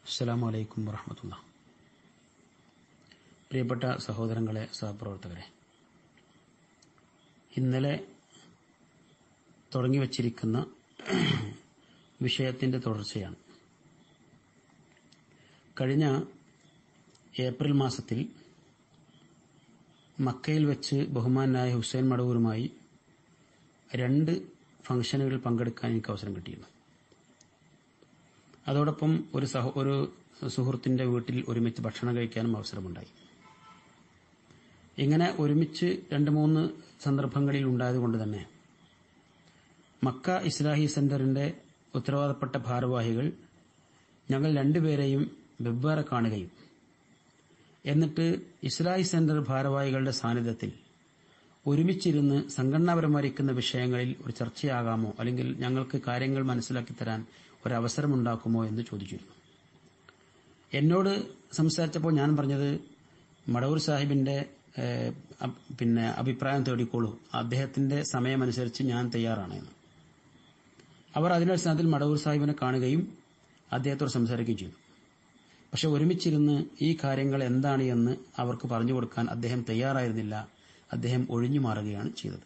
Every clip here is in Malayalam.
അസ്സലാമു അലൈക്കും വറഹമത്തുള്ള പ്രിയപ്പെട്ട സഹോദരങ്ങളെ സഹപ്രവർത്തകരെ ഇന്നലെ തുടങ്ങി വച്ചിരിക്കുന്ന വിഷയത്തിന്റെ തുടർച്ചയാണ് കഴിഞ്ഞ ഏപ്രിൽ മാസത്തിൽ മക്കയിൽ വെച്ച് ബഹുമാനായ ഹുസൈൻ മടവൂരുമായി രണ്ട് ഫംഗ്ഷനുകളിൽ പങ്കെടുക്കാൻ എനിക്ക് അവസരം കിട്ടിയിരുന്നു അതോടൊപ്പം ഒരു സഹ ഒരു സുഹൃത്തിന്റെ വീട്ടിൽ ഒരുമിച്ച് ഭക്ഷണം കഴിക്കാനും അവസരമുണ്ടായി ഇങ്ങനെ ഒരുമിച്ച് രണ്ട് മൂന്ന് സന്ദർഭങ്ങളിൽ ഉണ്ടായതുകൊണ്ട് തന്നെ മക്ക ഇസ്ലാഹി സെന്ററിന്റെ ഉത്തരവാദപ്പെട്ട ഭാരവാഹികൾ ഞങ്ങൾ രണ്ടുപേരെയും വെവ്വേറെ കാണുകയും എന്നിട്ട് ഇസ്ലാഹി സെന്റർ ഭാരവാഹികളുടെ സാന്നിധ്യത്തിൽ ഒരുമിച്ചിരുന്ന് സംഘടനാപരമായിരിക്കുന്ന വിഷയങ്ങളിൽ ഒരു ചർച്ചയാകാമോ അല്ലെങ്കിൽ ഞങ്ങൾക്ക് കാര്യങ്ങൾ മനസ്സിലാക്കി തരാൻ ഒരവസരമുണ്ടാക്കുമോ എന്ന് ചോദിച്ചിരുന്നു എന്നോട് സംസാരിച്ചപ്പോൾ ഞാൻ പറഞ്ഞത് മടവൂർ സാഹിബിന്റെ പിന്നെ അഭിപ്രായം തേടിക്കോളൂ അദ്ദേഹത്തിന്റെ സമയമനുസരിച്ച് ഞാൻ തയ്യാറാണ് എന്ന് അവർ അതിനടിസ്ഥാനത്തിൽ മടവൂർ സാഹിബിനെ കാണുകയും അദ്ദേഹത്തോട് സംസാരിക്കുകയും ചെയ്തു പക്ഷെ ഒരുമിച്ചിരുന്ന് ഈ കാര്യങ്ങൾ എന്താണ് എന്ന് അവർക്ക് പറഞ്ഞു കൊടുക്കാൻ അദ്ദേഹം തയ്യാറായിരുന്നില്ല അദ്ദേഹം ഒഴിഞ്ഞു മാറുകയാണ് ചെയ്തത്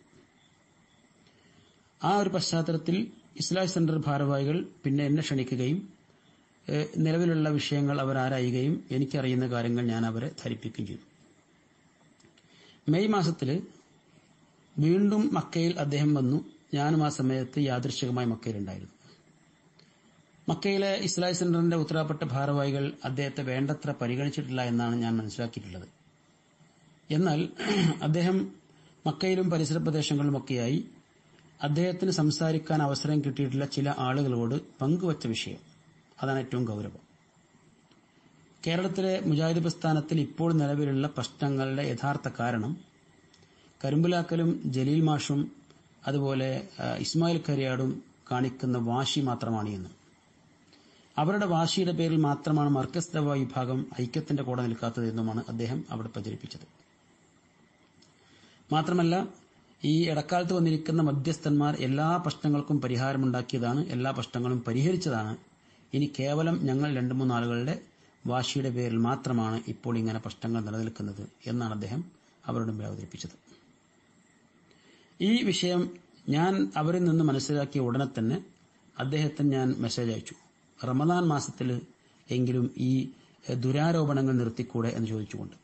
ആ ഒരു പശ്ചാത്തലത്തിൽ ഇസ്ലാം സെന്റർ ഭാരവാഹികൾ പിന്നെ എന്നെ ക്ഷണിക്കുകയും നിലവിലുള്ള വിഷയങ്ങൾ അവർ ആരായുകയും എനിക്കറിയുന്ന കാര്യങ്ങൾ ഞാൻ അവരെ ധരിപ്പിക്കുകയും ചെയ്തു മെയ് മാസത്തിൽ വീണ്ടും മക്കയിൽ അദ്ദേഹം വന്നു ഞാനും ആ സമയത്ത് യാദൃശികമായി മക്കയിലുണ്ടായിരുന്നു മക്കയിലെ ഇസ്ലാം സെന്ററിന്റെ ഉത്തരവാദപ്പെട്ട ഭാരവാഹികൾ അദ്ദേഹത്തെ വേണ്ടത്ര പരിഗണിച്ചിട്ടില്ല എന്നാണ് ഞാൻ മനസ്സിലാക്കിയിട്ടുള്ളത് എന്നാൽ അദ്ദേഹം മക്കയിലും പരിസര പ്രദേശങ്ങളിലുമൊക്കെയായി അദ്ദേഹത്തിന് സംസാരിക്കാൻ അവസരം കിട്ടിയിട്ടുള്ള ചില ആളുകളോട് പങ്കുവച്ച വിഷയം അതാണ് ഏറ്റവും ഗൌരവം കേരളത്തിലെ മുജാഹിദ് പ്രസ്ഥാനത്തിൽ ഇപ്പോൾ നിലവിലുള്ള പ്രശ്നങ്ങളുടെ യഥാർത്ഥ കാരണം കരിമ്പുലാക്കലും ജലീൽ മാഷും അതുപോലെ ഇസ്മായിൽ കരിയാടും കാണിക്കുന്ന വാശി മാത്രമാണ് എന്ന് അവരുടെ വാശിയുടെ പേരിൽ മാത്രമാണ് മർക്കസ് ദവ വിഭാഗം ഐക്യത്തിന്റെ കൂടെ നിൽക്കാത്തത് എന്നുമാണ് അദ്ദേഹം അവിടെ പ്രചരിപ്പിച്ചത് മാത്രമല്ല ഈ ഇടക്കാലത്ത് വന്നിരിക്കുന്ന മധ്യസ്ഥന്മാർ എല്ലാ പ്രശ്നങ്ങൾക്കും പരിഹാരമുണ്ടാക്കിയതാണ് എല്ലാ പ്രശ്നങ്ങളും പരിഹരിച്ചതാണ് ഇനി കേവലം ഞങ്ങൾ രണ്ടു മൂന്നാളുകളുടെ വാശിയുടെ പേരിൽ മാത്രമാണ് ഇപ്പോൾ ഇങ്ങനെ പ്രശ്നങ്ങൾ നിലനിൽക്കുന്നത് എന്നാണ് അദ്ദേഹം അവരുടെ മുമ്പിൽ അവതരിപ്പിച്ചത് ഈ വിഷയം ഞാൻ അവരിൽ നിന്ന് മനസ്സിലാക്കിയ ഉടനെ തന്നെ അദ്ദേഹത്തിന് ഞാൻ മെസ്സേജ് അയച്ചു റമദാൻ മാസത്തിൽ എങ്കിലും ഈ ദുരാരോപണങ്ങൾ നിർത്തിക്കൂടെ എന്ന് ചോദിച്ചുകൊണ്ട്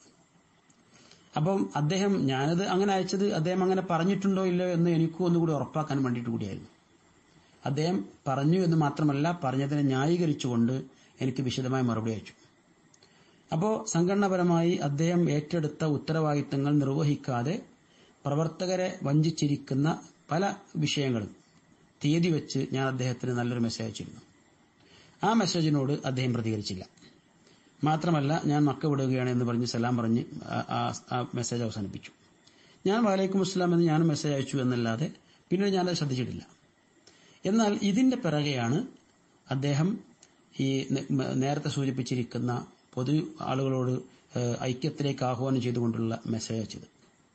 അപ്പം അദ്ദേഹം ഞാനത് അങ്ങനെ അയച്ചത് അദ്ദേഹം അങ്ങനെ പറഞ്ഞിട്ടുണ്ടോ ഇല്ലയോ എന്ന് എനിക്കും ഒന്നുകൂടി ഉറപ്പാക്കാൻ വേണ്ടിയിട്ട് കൂടിയായിരുന്നു അദ്ദേഹം പറഞ്ഞു എന്ന് മാത്രമല്ല പറഞ്ഞതിനെ ന്യായീകരിച്ചുകൊണ്ട് എനിക്ക് വിശദമായ മറുപടി അയച്ചു അപ്പോൾ സംഘടനാപരമായി അദ്ദേഹം ഏറ്റെടുത്ത ഉത്തരവാദിത്തങ്ങൾ നിർവഹിക്കാതെ പ്രവർത്തകരെ വഞ്ചിച്ചിരിക്കുന്ന പല വിഷയങ്ങളും തീയതി വെച്ച് ഞാൻ അദ്ദേഹത്തിന് നല്ലൊരു മെസ്സേജ് അയച്ചിരുന്നു ആ മെസ്സേജിനോട് അദ്ദേഹം പ്രതികരിച്ചില്ല മാത്രമല്ല ഞാൻ മക്ക വിടുകയാണ് എന്ന് പറഞ്ഞ് സലാം പറഞ്ഞ് ആ മെസ്സേജ് അവസാനിപ്പിച്ചു ഞാൻ വാലൈക്കും അസ്ലാം എന്ന് ഞാൻ മെസ്സേജ് അയച്ചു എന്നല്ലാതെ പിന്നീട് ഞാനത് ശ്രദ്ധിച്ചിട്ടില്ല എന്നാൽ ഇതിന്റെ പിറകെയാണ് അദ്ദേഹം ഈ നേരത്തെ സൂചിപ്പിച്ചിരിക്കുന്ന പൊതു ആളുകളോട് ഐക്യത്തിലേക്ക് ആഹ്വാനം ചെയ്തുകൊണ്ടുള്ള മെസ്സേജ് അയച്ചത്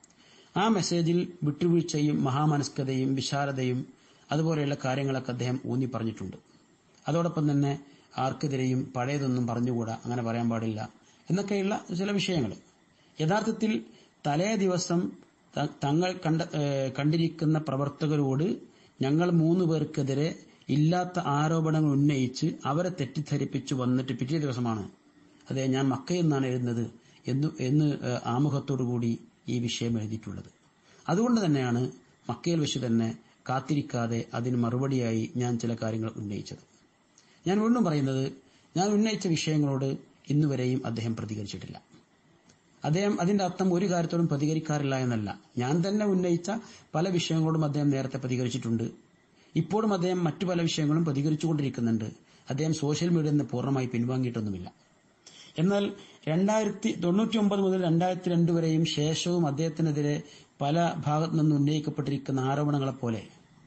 ആ മെസ്സേജിൽ വിട്ടുവീഴ്ചയും മഹാമനസ്കതയും വിശാലതയും അതുപോലെയുള്ള കാര്യങ്ങളൊക്കെ അദ്ദേഹം ഊന്നി പറഞ്ഞിട്ടുണ്ട് അതോടൊപ്പം തന്നെ ആർക്കെതിരെയും പഴയതൊന്നും പറഞ്ഞുകൂടാ അങ്ങനെ പറയാൻ പാടില്ല എന്നൊക്കെയുള്ള ചില വിഷയങ്ങൾ യഥാർത്ഥത്തിൽ തലേ ദിവസം തങ്ങൾ കണ്ട കണ്ടിരിക്കുന്ന പ്രവർത്തകരോട് ഞങ്ങൾ മൂന്ന് പേർക്കെതിരെ ഇല്ലാത്ത ആരോപണങ്ങൾ ഉന്നയിച്ച് അവരെ തെറ്റിദ്ധരിപ്പിച്ചു വന്നിട്ട് പിറ്റേ ദിവസമാണ് അതെ ഞാൻ മക്കയിൽ നിന്നാണ് എഴുതുന്നത് എന്ന് എന്ന് ആമുഖത്തോടുകൂടി ഈ വിഷയം എഴുതിയിട്ടുള്ളത് അതുകൊണ്ട് തന്നെയാണ് മക്കയിൽ വെച്ച് തന്നെ കാത്തിരിക്കാതെ അതിന് മറുപടിയായി ഞാൻ ചില കാര്യങ്ങൾ ഉന്നയിച്ചത് ഞാൻ വീണ്ടും പറയുന്നത് ഞാൻ ഉന്നയിച്ച വിഷയങ്ങളോട് ഇന്നുവരെയും അദ്ദേഹം പ്രതികരിച്ചിട്ടില്ല അദ്ദേഹം അതിന്റെ അർത്ഥം ഒരു കാര്യത്തോടും പ്രതികരിക്കാറില്ല എന്നല്ല ഞാൻ തന്നെ ഉന്നയിച്ച പല വിഷയങ്ങളോടും അദ്ദേഹം നേരത്തെ പ്രതികരിച്ചിട്ടുണ്ട് ഇപ്പോഴും അദ്ദേഹം മറ്റു പല വിഷയങ്ങളും പ്രതികരിച്ചുകൊണ്ടിരിക്കുന്നുണ്ട് അദ്ദേഹം സോഷ്യൽ മീഡിയയിൽ നിന്ന് പൂർണ്ണമായി പിൻവാങ്ങിയിട്ടൊന്നുമില്ല എന്നാൽ രണ്ടായിരത്തി തൊണ്ണൂറ്റി ഒമ്പത് മുതൽ രണ്ടായിരത്തി രണ്ട് വരെയും ശേഷവും അദ്ദേഹത്തിനെതിരെ പല ഭാഗത്തു നിന്ന് ഉന്നയിക്കപ്പെട്ടിരിക്കുന്ന ആരോപണങ്ങളെപ്പോലെ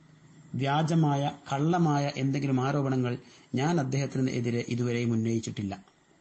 വ്യാജമായ കള്ളമായ എന്തെങ്കിലും ആരോപണങ്ങൾ ഞാൻ അദ്ദേഹത്തിന് എതിരെ ഇതുവരെയും ഉന്നയിച്ചിട്ടില്ല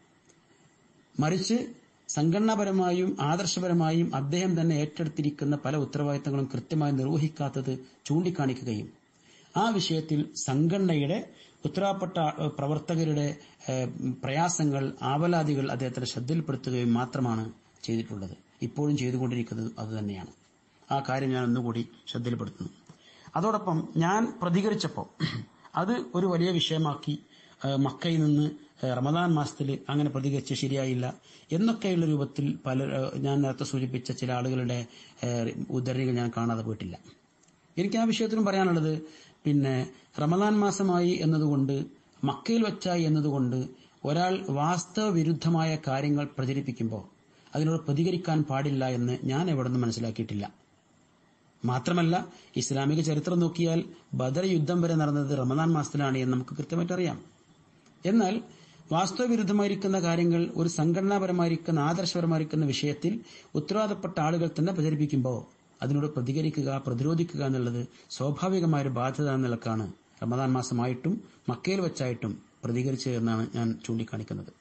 മറിച്ച് സംഘടനാപരമായും ആദർശപരമായും അദ്ദേഹം തന്നെ ഏറ്റെടുത്തിരിക്കുന്ന പല ഉത്തരവാദിത്തങ്ങളും കൃത്യമായി നിർവഹിക്കാത്തത് ചൂണ്ടിക്കാണിക്കുകയും ആ വിഷയത്തിൽ സംഘടനയുടെ ഉത്തരവാദപ്പെട്ട ഏഹ്, പ്രവർത്തകരുടെ ഏഹ്, പ്രയാസങ്ങൾ ആവലാതികൾ അദ്ദേഹത്തിന്റെ ശ്രദ്ധയിൽപ്പെടുത്തുകയും മാത്രമാണ് ചെയ്തിട്ടുള്ളത് ഇപ്പോഴും ചെയ്തുകൊണ്ടിരിക്കുന്നത് അതുതന്നെയാണ് ആ കാര്യം ഞാൻ ഒന്നുകൂടി ശ്രദ്ധയിൽപ്പെടുത്തുന്നു അതോടൊപ്പം ഞാൻ പ്രതികരിച്ചപ്പോൾ അത് ഒരു വലിയ വിഷയമാക്കി ഏഹ്, മക്കയിൽ നിന്ന് ഏഹ്, റമദാൻ മാസത്തിൽ അങ്ങനെ പ്രതികരിച്ച് ശരിയായില്ല എന്നൊക്കെയുള്ള രൂപത്തിൽ പല ഏഹ്, ഞാൻ നേരത്തെ സൂചിപ്പിച്ച ചില ആളുകളുടെ ഏഹ്, ഉദ്ധരണികൾ ഞാൻ കാണാതെ പോയിട്ടില്ല എനിക്ക് ആ വിഷയത്തിലും പറയാനുള്ളത് പിന്നെ റമദാൻ മാസമായി എന്നതുകൊണ്ട് മക്കയിൽ വെച്ചായി എന്നതുകൊണ്ട് ഒരാൾ വാസ്തവ വിരുദ്ധമായ കാര്യങ്ങൾ പ്രചരിപ്പിക്കുമ്പോൾ അതിനോട് പ്രതികരിക്കാൻ പാടില്ല എന്ന് ഞാൻ എവിടെ നിന്ന് മനസ്സിലാക്കിയിട്ടില്ല മാത്രമല്ല ഇസ്ലാമിക ചരിത്രം നോക്കിയാൽ ബദർ യുദ്ധം വരെ നടന്നത് റമദാൻ മാസത്തിലാണ് എന്ന് നമുക്ക് കൃത്യമായിട്ട് അറിയാം എന്നാൽ വാസ്തവവിരുദ്ധമായിരിക്കുന്ന കാര്യങ്ങൾ ഒരു സംഘടനാപരമായിരിക്കുന്ന ആദർശപരമായിരിക്കുന്ന വിഷയത്തിൽ ഉത്തരവാദപ്പെട്ട ആളുകൾ തന്നെ പ്രചരിപ്പിക്കുമ്പോൾ അതിനോട് പ്രതികരിക്കുക പ്രതിരോധിക്കുക എന്നുള്ളത് സ്വാഭാവികമായ ഒരു ബാധ്യത എന്ന നിലക്കാണ് റമദാൻ മാസമായിട്ടും മക്കയിൽ വെച്ചായിട്ടും പ്രതികരിച്ചത് എന്നാണ് ഞാൻ ചൂണ്ടിക്കാണിക്കുന്നത്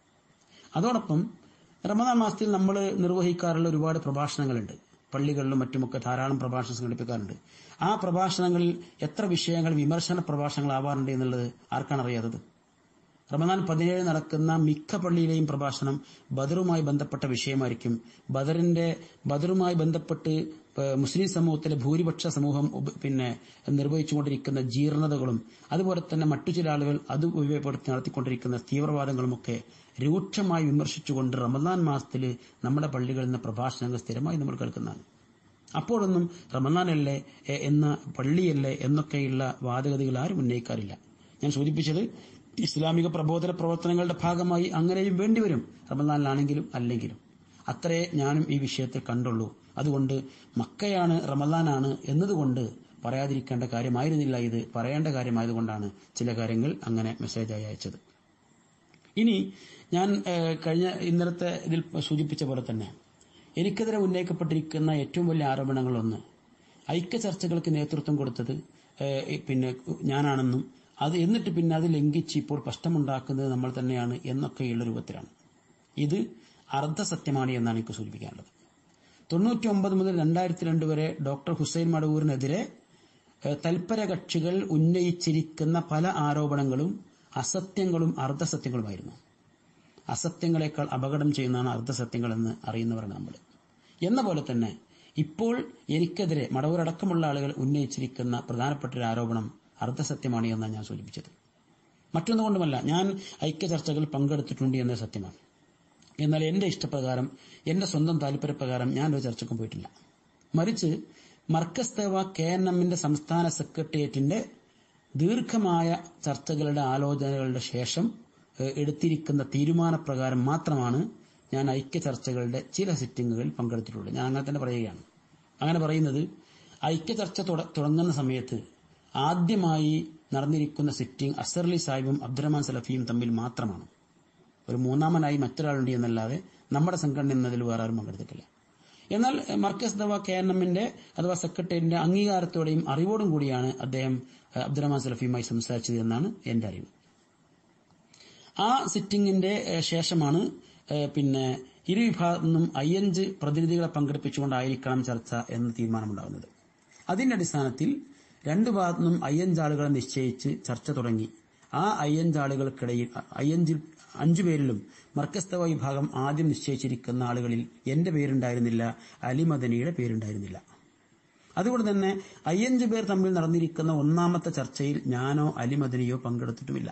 അതോടൊപ്പം റമദാൻ മാസത്തിൽ നമ്മൾ നിർവഹിക്കാറുള്ള ഒരുപാട് പ്രഭാഷണങ്ങളുണ്ട് പള്ളികളിലും മറ്റുമൊക്കെ ധാരാളം പ്രഭാഷണം സംഘടിപ്പിക്കാറുണ്ട് ആ പ്രഭാഷണങ്ങളിൽ എത്ര വിഷയങ്ങൾ വിമർശന പ്രഭാഷണങ്ങളാവാറുണ്ട് എന്നുള്ളത് ആർക്കാണ് അറിയാത്തത് റമദാൻ പതിനേഴ് നടക്കുന്ന മിക്ക പള്ളിയിലെയും പ്രഭാഷണം ബദറുമായി ബന്ധപ്പെട്ട വിഷയമായിരിക്കും ബദറിന്റെ ബദറുമായി ബന്ധപ്പെട്ട് ഏഹ്, മുസ്ലിം സമൂഹത്തിലെ ഭൂരിപക്ഷ സമൂഹം ഉപ- പിന്നെ നിർവഹിച്ചുകൊണ്ടിരിക്കുന്ന ജീർണതകളും അതുപോലെ തന്നെ മറ്റു ചില ആളുകൾ അത് ഉപയോഗപ്പെടുത്തി നടത്തിക്കൊണ്ടിരിക്കുന്ന തീവ്രവാദങ്ങളുമൊക്കെ രൂക്ഷമായി വിമർശിച്ചുകൊണ്ട് റമദാൻ മാസത്തിൽ നമ്മുടെ പള്ളികളിൽ നിന്ന് പ്രഭാഷണങ്ങൾ സ്ഥിരമായി നമ്മൾ കേൾക്കുന്നതാണ് അപ്പോഴൊന്നും റമദാനല്ലേ എ- എന്ന പള്ളിയല്ലേ എന്നൊക്കെയുള്ള വാദഗതികൾ ആരും ഉന്നയിക്കാറില്ല ഞാൻ സൂചിപ്പിച്ചത് ഇസ്ലാമിക പ്രബോധന പ്രവർത്തനങ്ങളുടെ ഭാഗമായി അങ്ങനെയും വേണ്ടിവരും റമദാനിലാണെങ്കിലും അല്ലെങ്കിലും അത്രേ ഞാനും ഈ വിഷയത്തിൽ കണ്ടുള്ളൂ അതുകൊണ്ട് മക്കയാണ് റമദാനാണ് എന്നതുകൊണ്ട് പറയാതിരിക്കേണ്ട കാര്യമായിരുന്നില്ല ഇത് പറയേണ്ട കാര്യമായതുകൊണ്ടാണ് ചില കാര്യങ്ങൾ അങ്ങനെ മെസ്സേജായി അയച്ചത് ഇനി ഞാൻ ഏഹ്, കഴിഞ്ഞ ഇന്നലത്തെ ഇതിൽ സൂചിപ്പിച്ച പോലെ തന്നെ എനിക്കെതിരെ ഉന്നയിക്കപ്പെട്ടിരിക്കുന്ന ഏറ്റവും വലിയ ആരോപണങ്ങളൊന്ന് ഐക്യ ചർച്ചകൾക്ക് നേതൃത്വം കൊടുത്തത് ഏഹ്, ഈ പിന്നെ ഞാനാണെന്നും അത് എന്നിട്ട് പിന്നെ അത് ലംഘിച്ച് ഇപ്പോൾ പ്രശ്നമുണ്ടാക്കുന്നത് നമ്മൾ തന്നെയാണ് എന്നൊക്കെയുള്ള രൂപത്തിലാണ് ഇത് അർദ്ധസത്യമാണ് എന്നാണ് എനിക്ക് സൂചിപ്പിക്കാനുള്ളത് തൊണ്ണൂറ്റി ഒമ്പത് മുതൽ രണ്ടായിരത്തി രണ്ട് വരെ ഡോക്ടർ ഹുസൈൻ മടവൂരിനെതിരെ ഏഹ്, തൽപര കക്ഷികൾ ഉന്നയിച്ചിരിക്കുന്ന പല ആരോപണങ്ങളും അസത്യങ്ങളും അർദ്ധസത്യങ്ങളുമായിരുന്നു അസത്യങ്ങളെക്കാൾ അപകടം ചെയ്യുന്നതാണ് അർദ്ധസത്യങ്ങളെന്ന് അറിയുന്നവരാണ് നമ്മൾ എന്ന പോലെ തന്നെ ഇപ്പോൾ എനിക്കെതിരെ മടവൂരടക്കമുള്ള ആളുകൾ ഉന്നയിച്ചിരിക്കുന്ന പ്രധാനപ്പെട്ട ഒരു ആരോപണം അർദ്ധസത്യമാണ് എന്നാണ് ഞാൻ സൂചിപ്പിച്ചത് മറ്റൊന്നുകൊണ്ടുമല്ല ഞാൻ ഐക്യ ചർച്ചകളിൽ പങ്കെടുത്തിട്ടുണ്ട് എന്ന സത്യമാണ് എന്നാൽ എന്റെ ഇഷ്ടപ്രകാരം എന്റെ സ്വന്തം താല്പര്യപ്രകാരം ഞാൻ ഒരു ചർച്ചക്കും പോയിട്ടില്ല മറിച്ച് മർക്കസ് തേവ കെ എൻ എമ്മിന്റെ സംസ്ഥാന സെക്രട്ടേറിയറ്റിന്റെ ദീർഘമായ ചർച്ചകളുടെ ആലോചനകളുടെ ശേഷം ഏഹ്, എടുത്തിരിക്കുന്ന തീരുമാനപ്രകാരം മാത്രമാണ് ഞാൻ ഐക്യ ചർച്ചകളുടെ ചില സിറ്റിംഗുകളിൽ പങ്കെടുത്തിട്ടുള്ളത് ഞാൻ അങ്ങനെ തന്നെ പറയുകയാണ് അങ്ങനെ പറയുന്നത് ഐക്യ ചർച്ച തുട- തുടങ്ങുന്ന സമയത്ത് ആദ്യമായി നടന്നിരിക്കുന്ന സിറ്റിംഗ് അസർലി സാഹിബും അബ്ദുറഹ്മാൻ സലഫിയും തമ്മിൽ മാത്രമാണ് ഒരു മൂന്നാമനായി മറ്റൊരാളുണ്ട് എന്നല്ലാതെ നമ്മുടെ സംഘടന എന്നതിൽ വേറെ ആരും പങ്കെടുത്തിട്ടില്ല എന്നാൽ എഹ്, മർക്കസ് ദവ കെ എൻ എമ്മിന്റെ അഥവാ സെക്രട്ടേറിയറ്റിന്റെ അംഗീകാരത്തോടെയും അറിവോടും കൂടിയാണ് അദ്ദേഹം എഹ്, അബ്ദുറഹ്മാൻ സലഫിയുമായി സംസാരിച്ചത് എന്നാണ് എന്റെ അറിവ് ആ സിറ്റിംഗിന്റെ എഹ്, ശേഷമാണ് എഹ്, പിന്നെ ഇരു വിഭാഗത്തു നിന്നും അയ്യഞ്ച് പ്രതിനിധികളെ പങ്കെടുപ്പിച്ചുകൊണ്ടായിരിക്കണം ചർച്ച എന്ന തീരുമാനമുണ്ടാകുന്നത് അതിന്റെ അടിസ്ഥാനത്തിൽ രണ്ടു ഭാഗത്തു നിന്നും അയ്യഞ്ചാളുകളെ നിശ്ചയിച്ച് ചർച്ച തുടങ്ങി ആ അയ്യഞ്ചാളുകൾക്കിടയിൽ അയ്യഞ്ചിൽ അഞ്ചുപേരിലും മർക്കസ്തവ വിഭാഗം ആദ്യം നിശ്ചയിച്ചിരിക്കുന്ന ആളുകളിൽ എന്റെ പേരുണ്ടായിരുന്നില്ല അലിമദനിയുടെ പേരുണ്ടായിരുന്നില്ല അതുകൊണ്ട് തന്നെ അയ്യഞ്ച് പേർ തമ്മിൽ നടന്നിരിക്കുന്ന ഒന്നാമത്തെ ചർച്ചയിൽ ഞാനോ അലിമദനിയോ പങ്കെടുത്തിട്ടുമില്ല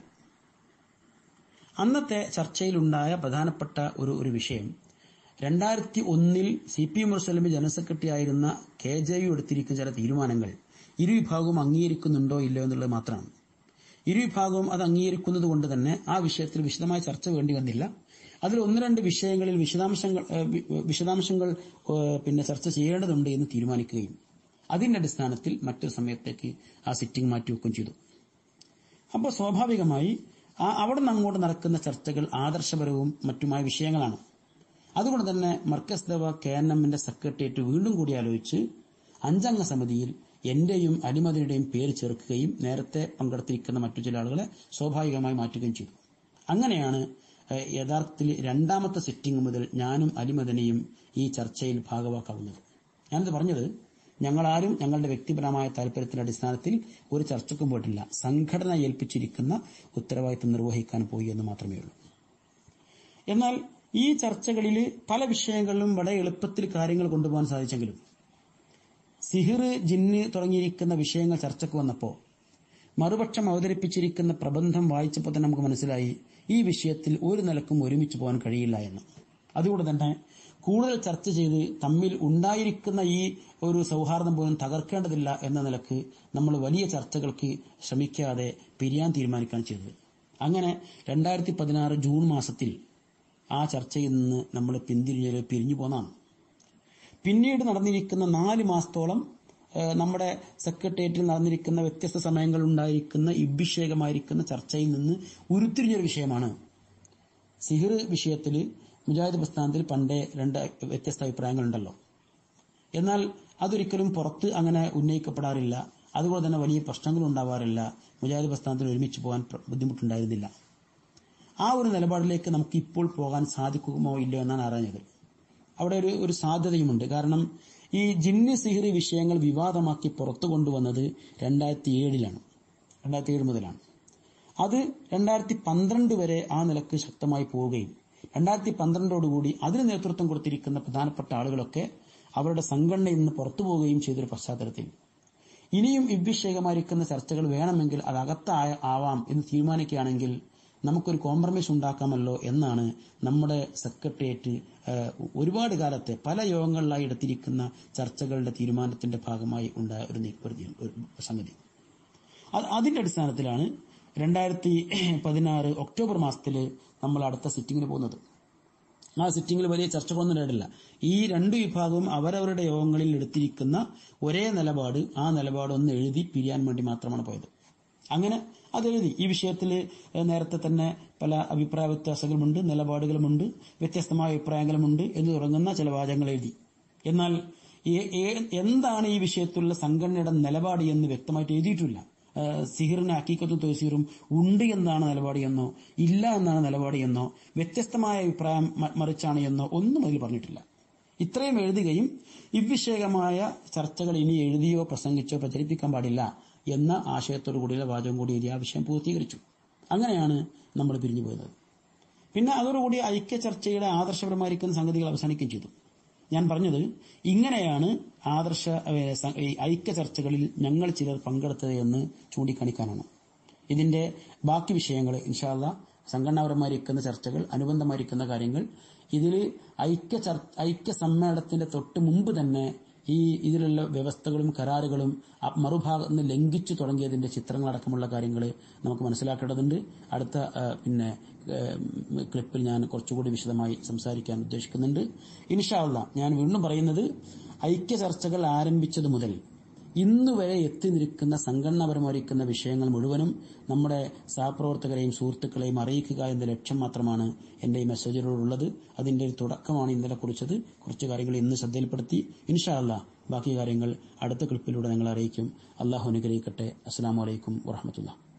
അന്നത്തെ ചർച്ചയിലുണ്ടായ പ്രധാനപ്പെട്ട ഒരു ഒരു വിഷയം രണ്ടായിരത്തി ഒന്നിൽ സി പി മുസ്ലിം ജനറൽ സെക്രട്ടറി ആയിരുന്ന കെ ജെ യു എടുത്തിരിക്കുന്ന ചില തീരുമാനങ്ങൾ ഇരുവിഭാഗവും അംഗീകരിക്കുന്നുണ്ടോ ഇല്ലയോ എന്നുള്ളത് മാത്രമാണ് ഇരുവിഭാഗവും അത് അംഗീകരിക്കുന്നത് കൊണ്ട് തന്നെ ആ വിഷയത്തിൽ വിശദമായ ചർച്ച വേണ്ടി വന്നില്ല അതിൽ ഒന്ന് രണ്ട് വിഷയങ്ങളിൽ വിശദാംശങ്ങൾ ഏഹ്, വി- വിശദാംശങ്ങൾ ഏഹ്, പിന്നെ ചർച്ച ചെയ്യേണ്ടതുണ്ട് എന്ന് തീരുമാനിക്കുകയും അതിന്റെ അടിസ്ഥാനത്തിൽ മറ്റൊരു സമയത്തേക്ക് ആ സിറ്റിംഗ് മാറ്റിവെക്കുകയും ചെയ്തു അപ്പോൾ സ്വാഭാവികമായി ആ അവിടെ നിന്ന് അങ്ങോട്ട് നടക്കുന്ന ചർച്ചകൾ ആദർശപരവും മറ്റുമായ വിഷയങ്ങളാണ് അതുകൊണ്ട് തന്നെ മർക്കസ് ദവ കെ എൻ എമ്മിന്റെ സെക്രട്ടേറിയറ്റ് വീണ്ടും കൂടി ആലോചിച്ച് അഞ്ചംഗ സമിതിയിൽ എന്റെയും അലിമതിയുടെയും പേര് ചേർക്കുകയും നേരത്തെ പങ്കെടുത്തിരിക്കുന്ന മറ്റു ചില ആളുകളെ സ്വാഭാവികമായി മാറ്റുകയും ചെയ്തു അങ്ങനെയാണ് ഏഹ്, യഥാർത്ഥത്തിൽ രണ്ടാമത്തെ സിറ്റിംഗ് മുതൽ ഞാനും അലിമദനെയും ഈ ചർച്ചയിൽ ഭാഗവാക്കാവുന്നത് ഞാനിത് പറഞ്ഞത് ഞങ്ങളാരും ഞങ്ങളുടെ വ്യക്തിപരമായ താല്പര്യത്തിന്റെ അടിസ്ഥാനത്തിൽ ഒരു ചർച്ചയ്ക്കും പോയിട്ടില്ല സംഘടന ഏൽപ്പിച്ചിരിക്കുന്ന ഉത്തരവാദിത്തം നിർവഹിക്കാൻ പോയി എന്ന് മാത്രമേ ഉള്ളൂ എന്നാൽ ഈ ചർച്ചകളിൽ പല വിഷയങ്ങളിലും വളരെ എളുപ്പത്തിൽ കാര്യങ്ങൾ കൊണ്ടുപോകാൻ സാധിച്ചെങ്കിലും സിഹിർ ജിന്ന് തുടങ്ങിയിരിക്കുന്ന വിഷയങ്ങൾ ചർച്ചയ്ക്ക് വന്നപ്പോൾ മറുപക്ഷം അവതരിപ്പിച്ചിരിക്കുന്ന പ്രബന്ധം വായിച്ചപ്പോൾ തന്നെ നമുക്ക് മനസ്സിലായി ഈ വിഷയത്തിൽ ഒരു നിലക്കും ഒരുമിച്ച് പോകാൻ കഴിയില്ല എന്ന് അതുകൊണ്ട് തന്നെ കൂടുതൽ ചർച്ച ചെയ്ത് തമ്മിൽ ഉണ്ടായിരിക്കുന്ന ഈ ഒരു സൗഹാർദ്ദം പോലും തകർക്കേണ്ടതില്ല എന്ന നിലക്ക് നമ്മൾ വലിയ ചർച്ചകൾക്ക് ശ്രമിക്കാതെ പിരിയാൻ തീരുമാനിക്കുകയാണ് ചെയ്തത് അങ്ങനെ രണ്ടായിരത്തി പതിനാറ് ജൂൺ മാസത്തിൽ ആ ചർച്ചയിൽ നിന്ന് നമ്മൾ പിന്തിരിഞ്ഞ് പിരിഞ്ഞു പോന്നാണ് പിന്നീട് നടന്നിരിക്കുന്ന നാല് മാസത്തോളം ഏഹ്, നമ്മുടെ സെക്രട്ടേറിയറ്റിൽ നടന്നിരിക്കുന്ന വ്യത്യസ്ത സമയങ്ങളിൽ ഉണ്ടായിരിക്കുന്ന ഇഭിഷേകമായിരിക്കുന്ന ചർച്ചയിൽ നിന്ന് ഉരുത്തിരിഞ്ഞൊരു വിഷയമാണ് സിഹിർ വിഷയത്തിൽ മുജാഹിദ് പ്രസ്ഥാനത്തിൽ പണ്ടേ രണ്ട് വ്യത്യസ്ത അഭിപ്രായങ്ങളുണ്ടല്ലോ എന്നാൽ അതൊരിക്കലും പുറത്ത് അങ്ങനെ ഉന്നയിക്കപ്പെടാറില്ല അതുപോലെ തന്നെ വലിയ പ്രശ്നങ്ങൾ ഉണ്ടാവാറില്ല മുജാഹിദ് പ്രസ്ഥാനത്തിന് ഒരുമിച്ച് പോകാൻ പ്ര- ബുദ്ധിമുട്ടുണ്ടായിരുന്നില്ല ആ ഒരു നിലപാടിലേക്ക് നമുക്ക് ഇപ്പോൾ പോകാൻ സാധിക്കുമോ ഇല്ലയോ എന്നാണ് അറിഞ്ഞത് അവിടെ ഒരു ഒരു സാധ്യതയുമുണ്ട് കാരണം ഈ ജിന്നി സിഹിറി വിഷയങ്ങൾ വിവാദമാക്കി പുറത്തു കൊണ്ടുവന്നത് രണ്ടായിരത്തി ഏഴിലാണ് രണ്ടായിരത്തി ഏഴ് മുതലാണ് അത് രണ്ടായിരത്തി പന്ത്രണ്ട് വരെ ആ നിലക്ക് ശക്തമായി പോവുകയും രണ്ടായിരത്തി പന്ത്രണ്ടോടുകൂടി അതിന് നേതൃത്വം കൊടുത്തിരിക്കുന്ന പ്രധാനപ്പെട്ട ആളുകളൊക്കെ അവരുടെ സംഘടനയിൽ നിന്ന് പുറത്തു പോവുകയും ചെയ്തൊരു പശ്ചാത്തലത്തിൽ ഇനിയും ഇவ்விഷയമായിരിക്കുന്ന ചർച്ചകൾ വേണമെങ്കിൽ അത് അകത്തായ ആവാം എന്ന് തീരുമാനിക്കുകയാണെങ്കിൽ നമുക്കൊരു കോംപ്രമൈസ് ഉണ്ടാക്കാമല്ലോ എന്നാണ് നമ്മുടെ സെക്രട്ടേറിയറ്റ് ഏഹ്, ഒരുപാട് കാലത്തെ പല യോഗങ്ങളിലായി എടുത്തിരിക്കുന്ന ചർച്ചകളുടെ തീരുമാനത്തിന്റെ ഭാഗമായി ഉണ്ടായ ഒരു നീ- ഒരു തീ- ഒരു സംഗതി അത് അതിന്റെ അടിസ്ഥാനത്തിലാണ് രണ്ടായിരത്തി പതിനാറ് ഒക്ടോബർ മാസത്തിൽ നമ്മൾ അടുത്ത സിറ്റിങ്ങിന് പോകുന്നത് ആ സിറ്റിംഗിൽ വലിയ ചർച്ചകളൊന്നും നേടില്ല ഈ രണ്ട് വിഭാഗവും അവരവരുടെ യോഗങ്ങളിൽ എടുത്തിരിക്കുന്ന ഒരേ നിലപാട് ആ നിലപാട് ഒന്ന് എഴുതി പിരിയാൻ വേണ്ടി മാത്രമാണ് പോയത് അങ്ങനെ അത് എഴുതി ഈ വിഷയത്തിൽ ഏഹ്, നേരത്തെ തന്നെ പല അഭിപ്രായ വ്യത്യാസങ്ങളുമുണ്ട് നിലപാടുകളുമുണ്ട് വ്യത്യസ്തമായ അഭിപ്രായങ്ങളുമുണ്ട് എന്ന് തുടങ്ങുന്ന ചില വാചകങ്ങൾ എഴുതി എന്നാൽ ഏ- ഏ- എന്താണ് ഈ വിഷയത്തിലുള്ള സംഘടനയുടെ നിലപാട് എന്ന് വ്യക്തമായിട്ട് എഴുതിയിട്ടില്ല ഏഹ് സിഹിറിന് ഹക്കീക്കത്തും തഹസീറും ഉണ്ട് എന്നാണ് നിലപാട് എന്നോ ഇല്ല എന്നാണ് നിലപാട് എന്നോ വ്യത്യസ്തമായ അഭിപ്രായം മ- മറിച്ചാണ് എന്നോ ഒന്നും അതിൽ പറഞ്ഞിട്ടില്ല ഇത്രയും എഴുതുകയും ഇவ்விഷയകമായ ചർച്ചകൾ ഇനി എഴുതിയോ പ്രസംഗിച്ചോ പ്രചരിപ്പിക്കാൻ പാടില്ല എന്ന ആശയത്തോടു കൂടിയുള്ള വാചകം കൂടി എഴുതി ആ വിഷയം പൂർത്തീകരിച്ചു അങ്ങനെയാണ് നമ്മൾ പിരിഞ്ഞു പോയത് പിന്നെ അതോടുകൂടി ഐക്യ ചർച്ചയുടെ ആദർശപരമായിരിക്കുന്ന സംഗതികൾ അവസാനിക്കുകയും ചെയ്തു ഞാൻ പറഞ്ഞത് ഇങ്ങനെയാണ് ആദർശ ഏഹ്, സ- ഈ ഐക്യ ചർച്ചകളിൽ ഞങ്ങൾ ചിലർ പങ്കെടുത്തത് എന്ന് ചൂണ്ടിക്കാണിക്കാനാണ് ഇതിന്റെ ബാക്കി വിഷയങ്ങൾ ഇൻഷാല്ല സംഘടനാപരമായിരിക്കുന്ന ചർച്ചകൾ അനുബന്ധമായിരിക്കുന്ന കാര്യങ്ങൾ ഇതിൽ ഐക്യ ചർ- ഐക്യ സമ്മേളനത്തിന്റെ തൊട്ട് മുമ്പ് തന്നെ ഈ ഇതിലുള്ള വ്യവസ്ഥകളും കരാറുകളും ആ മറുഭാഗത്ത് നിന്ന് ലംഘിച്ചു തുടങ്ങിയതിന്റെ ചിത്രങ്ങളടക്കമുള്ള കാര്യങ്ങൾ നമുക്ക് മനസ്സിലാക്കേണ്ടതുണ്ട് അടുത്ത ആ, പിന്നെ ഏഹ്, ക്ലിപ്പിൽ ഞാൻ കുറച്ചുകൂടി വിശദമായി സംസാരിക്കാൻ ഉദ്ദേശിക്കുന്നുണ്ട് ഇൻഷാല്ല ഞാൻ വീണ്ടും പറയുന്നത് ഐക്യ ചർച്ചകൾ ആരംഭിച്ചത് മുതൽ ഇന്ന് വരെ എത്തി നിൽക്കുന്ന സംഘടനാപരമായിരിക്കുന്ന വിഷയങ്ങൾ മുഴുവനും നമ്മുടെ സഹപ്രവർത്തകരെയും സുഹൃത്തുക്കളെയും അറിയിക്കുക എന്ന ലക്ഷ്യം മാത്രമാണ് എന്റെ ഈ മെസ്സേജിനോടുള്ളത് അതിന്റെ ഒരു തുടക്കമാണ് ഇന്നലെ കുറിച്ചത് കുറച്ച് കാര്യങ്ങൾ ഇന്ന് ശ്രദ്ധയിൽപ്പെടുത്തി ഇൻഷാ അല്ലാ ബാക്കി കാര്യങ്ങൾ അടുത്ത ക്ലിപ്പിലൂടെ നിങ്ങൾ അറിയിക്കും അള്ളാഹു അനുഗ്രഹിക്കട്ടെ അസ്സാം വലൈക്കും വറഹമത്തുള്ള